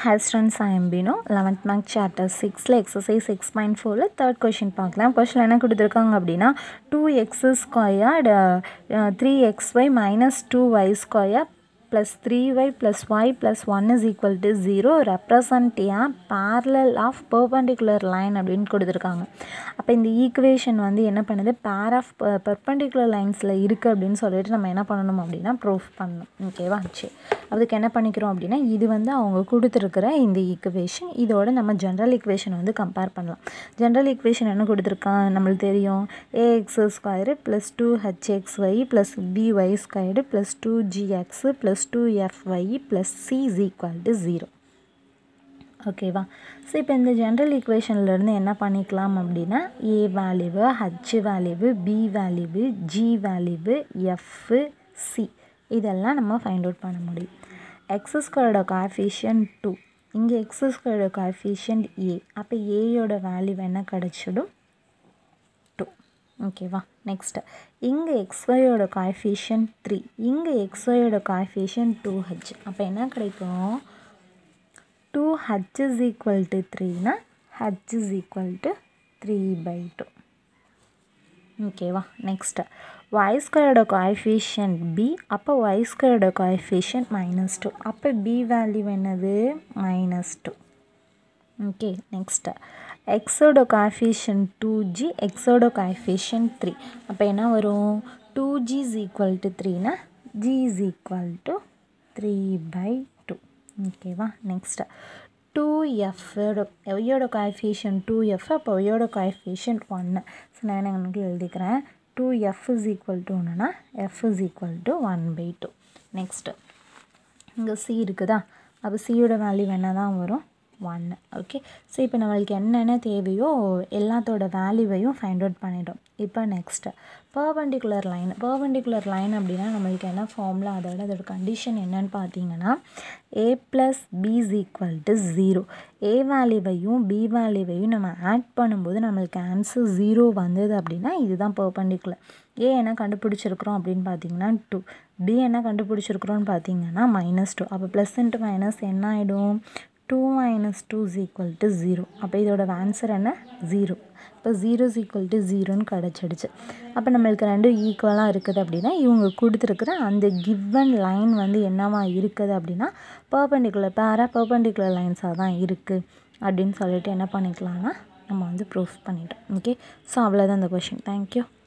Hi students, I am Bino. 11th mark chapter 6ல exercise 6.4ல third question பார்க்கலாம் கொஷினில் என்ன கொடுத்துருக்காங்க அப்படின்னா two x squared three x y minus two y square plus three y plus y plus one is equal to zero represent a parallel of perpendicular line அப்படின்னு கொடுத்துருக்காங்க அப்போ இந்த equation வந்து என்ன பண்ணுது பேர் ஆஃப் பர்பண்டிகுலர் லைன்ஸில் இருக்குது அப்படின்னு சொல்லிட்டு நம்ம என்ன பண்ணணும் அப்படின்னா ப்ரூஃப் பண்ணணும் ஓகேவா சரி அதுக்கு என்ன பண்ணிக்கிறோம் அப்படின்னா இது வந்து அவங்க கொடுத்துருக்குற இந்த ஈக்குவேஷன் இதோட நம்ம ஜென்ரல் ஈக்குவேஷன் வந்து கம்பேர் பண்ணலாம் ஜென்ரல் ஈக்குவேஷன் என்ன கொடுத்துருக்கான் நம்மளுக்கு தெரியும் a x square plus two h x y plus b y squared plus two g x plus two f y plus c is equal to zero ஓகேவா ஸோ இப்போ இந்த ஜென்ரல் ஈக்குவேஷன்லேருந்து என்ன பண்ணிக்கலாம் அப்படின்னா a value h value b value g value f c இதெல்லாம் நம்ம ஃபைண்ட் அவுட் பண்ண முடியும் எக்ஸ் ஸ்கொயரோட காஃபிஷியன்ட் டூ இங்கே எக்ஸ் ஸ்கொயரோட காஃபிஷியன்ட் ஏ அப்போ ஏயோட வேல்யூ என்ன கிடச்சிடும் டூ ஓகேவா நெக்ஸ்ட்டு இங்கே எக்ஸ்ஒயோட காஃபிஷியன்ட் த்ரீ இங்கே எக்ஸ்ஒயோட காஃபிஷியன்ட் டூ ஹெச் அப்போ என்ன கிடைக்கும் two h is equal to த்ரீனா h is equal to three by two ஓகேவா நெக்ஸ்ட்டு ஒய் ஸ்கொயரோட கோஎஃபிஷியன்ட் பி அப்போ ஒய் ஸ்கொயரோட கோஎஃபிஷியன்ட் மைனஸ் டூ அப்போ பி வேல்யூ என்னது மைனஸ் டூ ஓகே நெக்ஸ்ட்டு எக்ஸோட கோஎஃபிஷியன்ட் டூ ஜி எக்ஸோட கோஎஃபிஷியன்ட் த்ரீ அப்போ என்ன வரும் two g is equal to த்ரீனா g is equal to three by two ஓகேவா நெக்ஸ்ட்டு டூ எஃப்போட ஒய்யோட கோஎஃபிஷியன்ட் டூ எஃப் அப்போ ஒய்யோட கோஎஃபிஷியன்ட் ஒன்று ஸோ நான் எனக்கு எழுதிக்கிறேன் two f is equal to ஒன்றுனா f is equal to one by two next இங்கே சி இருக்குதா அப்போ சியோட வேல்யூ என்ன தான் வரும் ஒன்று ஓகே ஸோ இப்போ நம்மளுக்கு என்னென்ன தேவையோ எல்லாத்தோட வேல்யூவையும் ஃபைண்ட் அவுட் பண்ணிட்டோம் இப்போ next perpendicular line perpendicular line அப்படின்னா நம்மளுக்கு என்ன ஃபார்மில் அதோட அதோட கண்டிஷன் என்னன்னு பார்த்தீங்கன்னா a plus b is equal to zero a வேல்யூவையும் பி வேல்யூவையும் நம்ம ஆட் பண்ணும்போது நம்மளுக்கு ஆன்சர் ஜீரோ வந்தது அப்படின்னா இதுதான் பர்பண்டிகுலர் ஏ என்ன கண்டுபிடிச்சிருக்கிறோம் அப்படின்னு பார்த்தீங்கன்னா டூ பி என்ன கண்டுபிடிச்சிருக்கிறோன்னு பார்த்தீங்கன்னா மைனஸ் டூ அப்போ ப்ளஸ் இன்ட்டு மைனஸ் என்ன ஆகிடும் two minus two is equal to zero அப்போ இதோட ஆன்சர் என்ன ஜீரோ இப்போ ஜீரோ இஸ் ஈக்குவல் டு ஜீரோன்னு கிடச்சிடுச்சு அப்போ நம்மளுக்கு ரெண்டும் ஈக்குவலாக இருக்குது அப்படின்னா இவங்க கொடுத்துருக்குற அந்த கிவன் லைன் வந்து என்னவா இருக்குது அப்படின்னா பர்பண்டிகுலர் பேரா பர்பண்டிகுலர் லைன்ஸாக தான் இருக்குது அப்படின்னு சொல்லிட்டு என்ன பண்ணிக்கலாம்னா நம்ம வந்து ப்ரூஃப் பண்ணிட்டோம் ஓகே ஸோ அவ்வளோதான் இந்த கொஷின் தேங்க்யூ